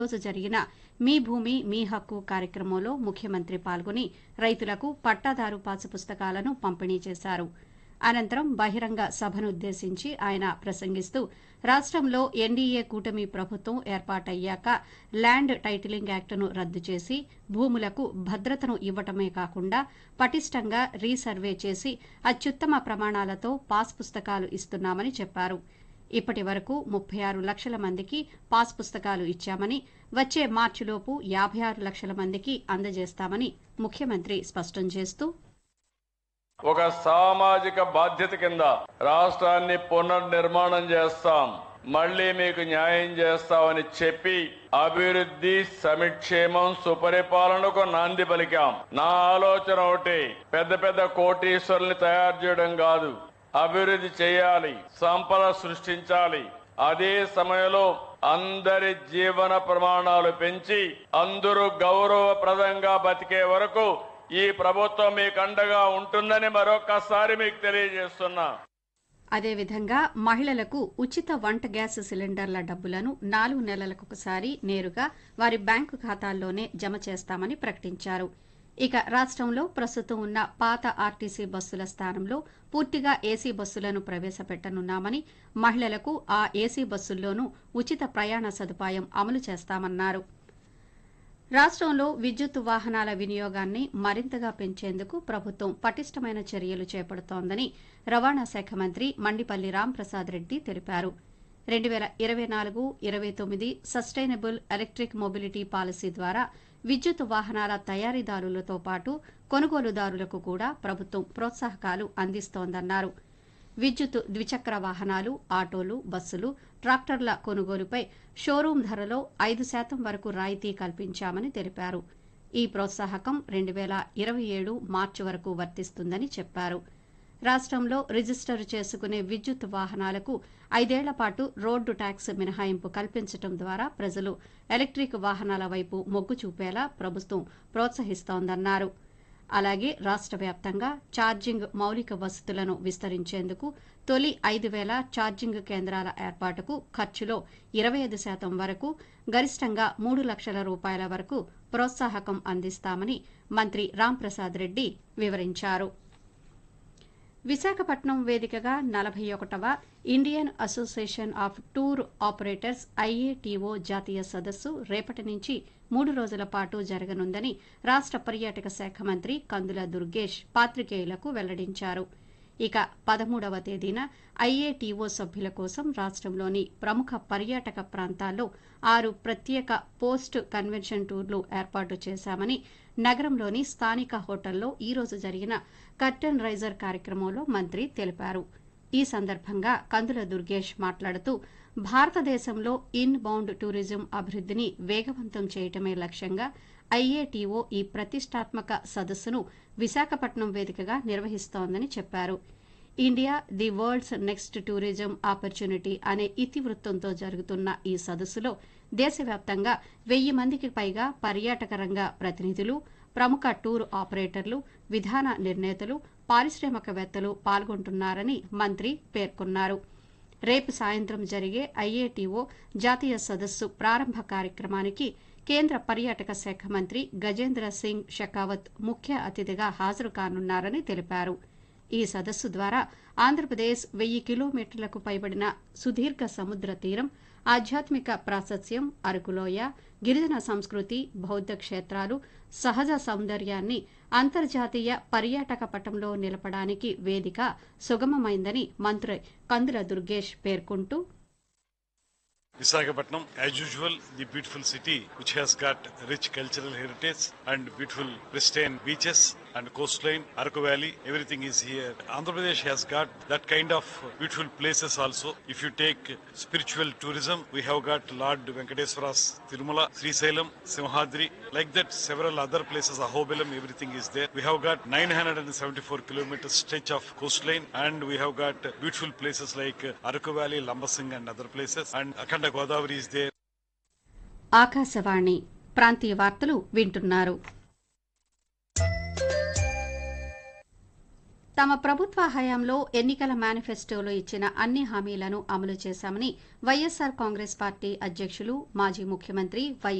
రోజు జరిగిన మీ భూమి మీ హక్కు కార్యక్రమంలో ముఖ్యమంత్రి పాల్గొని రైతులకు పట్టాదారు పాసు పుస్తకాలను పంపిణీ చేశారు అనంతరం బహిరంగ సభనుద్దేశించి ఆయన ప్రసంగిస్తూ రాష్టంలో ఎన్డీఏ కూటమి ప్రభుత్వం ఏర్పాటయ్యాక ల్యాండ్ టైటిలింగ్ యాక్టును రద్దు చేసి భూములకు భద్రతను ఇవ్వటమే కాకుండా పటిష్టంగా రీసర్వే చేసి అత్యుత్తమ ప్రమాణాలతో పాస్ పుస్తకాలు ఇస్తున్నామని చెప్పారు ఇప్పటి వరకు ముప్పై ఆరు లక్షల మందికి పాస్ పుస్తకాలు ఇచ్చామని వచ్చే మార్చిలోపు యాభై ఆరు లక్షల మందికి అందజేస్తామని ముఖ్యమంత్రి స్పష్టం చేస్తూ ఒక సామాజిక బాధ్యత కింద రాష్ట్రాన్ని పునర్నిర్మాణం చేస్తాం మళ్ళీ మీకు న్యాయం చేస్తామని చెప్పి అభివృద్ధి సమిక్షేమం సుపరిపాలనకు నాంది పలికాం నా ఆలోచన ఒకటి పెద్ద పెద్ద కోటీశ్వరుల్ని తయారు చేయడం కాదు అభివృద్ధి చేయాలి సంపద సృష్టించాలి అదే సమయంలో అందరి జీవన ప్రమాణాలు పెంచి అందరూ గౌరవప్రదంగా బతికే వరకు ఈ ప్రభుత్వం మీకు అండగా ఉంటుందని మరొకసారి మీకు తెలియజేస్తున్నా అదేవిధంగా మహిళలకు ఉచిత వంట గ్యాస్ సిలిండర్ల డబ్బులను నాలుగు నెలలకొకసారి నేరుగా వారి బ్యాంకు ఖాతాల్లోనే జమ చేస్తామని ప్రకటించారు ఇక రాష్ట్రంలో ప్రస్తుతం ఉన్న పాత ఆర్టీసీ బస్సుల స్థానంలో పూర్తిగా ఏసీ బస్సులను ప్రవేశపెట్టనున్నామని మహిళలకు ఆ ఏసీ బస్సుల్లోనూ ఉచిత ప్రయాణ సదుపాయం అమలు చేస్తామన్నారు రాష్ట్రంలో విద్యుత్ వాహనాల వినియోగాన్ని మరింతగా పెంచేందుకు ప్రభుత్వం పటిష్టమైన చర్యలు చేపడుతోందని రవాణా శాఖ మంత్రి మండిపల్లి రాంప్రసాద్ రెడ్డి తెలిపారు రెండు వేల ఇరవై నాలుగు ఇరవై తొమ్మిది సస్టైనబుల్ ఎలక్ట్రిక్ మొబిలిటీ పాలసీ ద్వారా విద్యుత్ వాహనాల తయారీదారులతో పాటు కొనుగోలుదారులకు కూడా ప్రభుత్వం ప్రోత్సాహకాలు అందిస్తోందన్నారు విద్యుత్ ద్విచక్ర వాహనాలు ఆటోలు బస్సులు ట్రాక్టర్ల కొనుగోలుపై షోరూం ధరలో ఐదు శాతం వరకు రాయితీ కల్పించామని తెలిపారు ఈ ప్రోత్సాహకం రెండు వేల ఇరవై ఏడు మార్చి వరకు వర్తిస్తుందని చెప్పారు రాష్ట్రంలో రిజిస్టర్ చేసుకునే విద్యుత్ వాహనాలకు ఐదేళ్ల పాటు రోడ్డు ట్యాక్స్ మినహాయింపు కల్పించడం ద్వారా ప్రజలు ఎలక్ట్రిక్ వాహనాల వైపు మొగ్గు చూపేలా ప్రభుత్వం ప్రోత్సహిస్తోందన్నారు అలాగే రాష్ట్ర వ్యాప్తంగా ఛార్జింగ్ మౌలిక వసతులను విస్తరించేందుకు తొలి ఐదు వేల ఛార్జింగ్ కేంద్రాల ఏర్పాటుకు ఖర్చులో ఇరవై ఐదు శాతం వరకు గరిష్టంగా మూడు లక్షల రూపాయల వరకు ప్రోత్సాహకం అందిస్తామని మంత్రి రాంప్రసాద్ రెడ్డి వివరించారు విశాఖపట్నం వేదికగా నలభై ఒకటవ Indian Association of Tour Operators IATO జాతీయ సదస్సు రేపటి నుంచి మూడు రోజుల పాటు జరగనుందని రాష్ట పర్యాటక శాఖ మంత్రి కందుల దుర్గేష్ పాత్రికేయులకు వెల్లడించారు ఇక పదమూడవ తేదీన ఐఏటీఓ సభ్యుల కోసం రాష్ట్రంలోని ప్రముఖ పర్యాటక ప్రాంతాల్లో ఆరు ప్రత్యేక పోస్ట్ కన్వెన్షన్ టూర్లు ఏర్పాటు చేశామని నగరంలోని స్థానిక హోటల్లో ఈ రోజు జరిగిన కర్టెన్ రైజర్ కార్యక్రమంలో మంత్రి తెలిపారు ఈ సందర్భంగా కందుల దుర్గేష్ మాట్లాడుతూ భారతదేశంలో ఇన్ బౌండ్ టూరిజం అభివృద్ధిని వేగవంతం చేయటమే లక్ష్యంగా ఐఏటీఓ ఈ ప్రతిష్టాత్మక సదస్సును విశాఖపట్నం వేదికగా నిర్వహిస్తోందని చెప్పారు India the world's next tourism opportunity అనే ఇతివృత్తంతో జరుగుతున్న ఈ సదస్సులో దేశవ్యాప్తంగా వెయ్యి మందికి పైగా పర్యాటక రంగ ప్రతినిధులు ప్రముఖ టూర్ ఆపరేటర్లు విధాన నిర్ణేతలు పారిశ్రామికవేత్తలు పాల్గొంటున్నారని మంత్రి పేర్కొన్నారు రేపు సాయంత్రం జరిగే ఐఏటీఓ జాతీయ సదస్సు ప్రారంభ కార్యక్రమానికి కేంద్ర పర్యాటక శాఖ మంత్రి గజేంద్ర సింగ్ షెకావత్ ముఖ్య అతిథిగా హాజరు కానున్నారని తెలిపారు ఈ సదస్సు ద్వారా ఆంధ్రప్రదేశ్ వెయ్యి కిలోమీటర్లకు పైబడిన సుదీర్ఘ సముద్ర తీరం ఆధ్యాత్మిక ప్రాశస్యం అరకులోయ గిరిజన సంస్కృతి బౌద్ధ క్షేత్రాలు సహజ సౌందర్యాన్ని అంతర్జాతీయ పర్యాటక పటంలో నిలపడానికి వేదిక సుగమమైందని మంత్రి కందుల దుర్గేష్ పేర్కొంటూ Visakhapatnam, as usual, the beautiful city which has got rich cultural heritage and beautiful pristine beaches and coastline, Arco Valley, everything is here. Andhra Pradesh has got that kind of beautiful places also. If you take spiritual tourism, we have got Lord Venkateswara's Tirumala, Sri Salem, Simhadri, like that several other places, Ahobilam, everything is there. We have got 974 kilometers stretch of coastline and we have got beautiful places like Arco Valley, Lambasing and other places and Akhanda Godavari is there. Akashvani ప్రాంతీయ వార్తలు వింటున్నారు తమ ప్రభుత్వ హయాంలో ఎన్నికల మేనిఫెస్టోలో ఇచ్చిన అన్ని హామీలను అమలు చేశామని వైఎస్సార్ కాంగ్రెస్ పార్టీ అధ్యక్షులు మాజీ ముఖ్యమంత్రి వై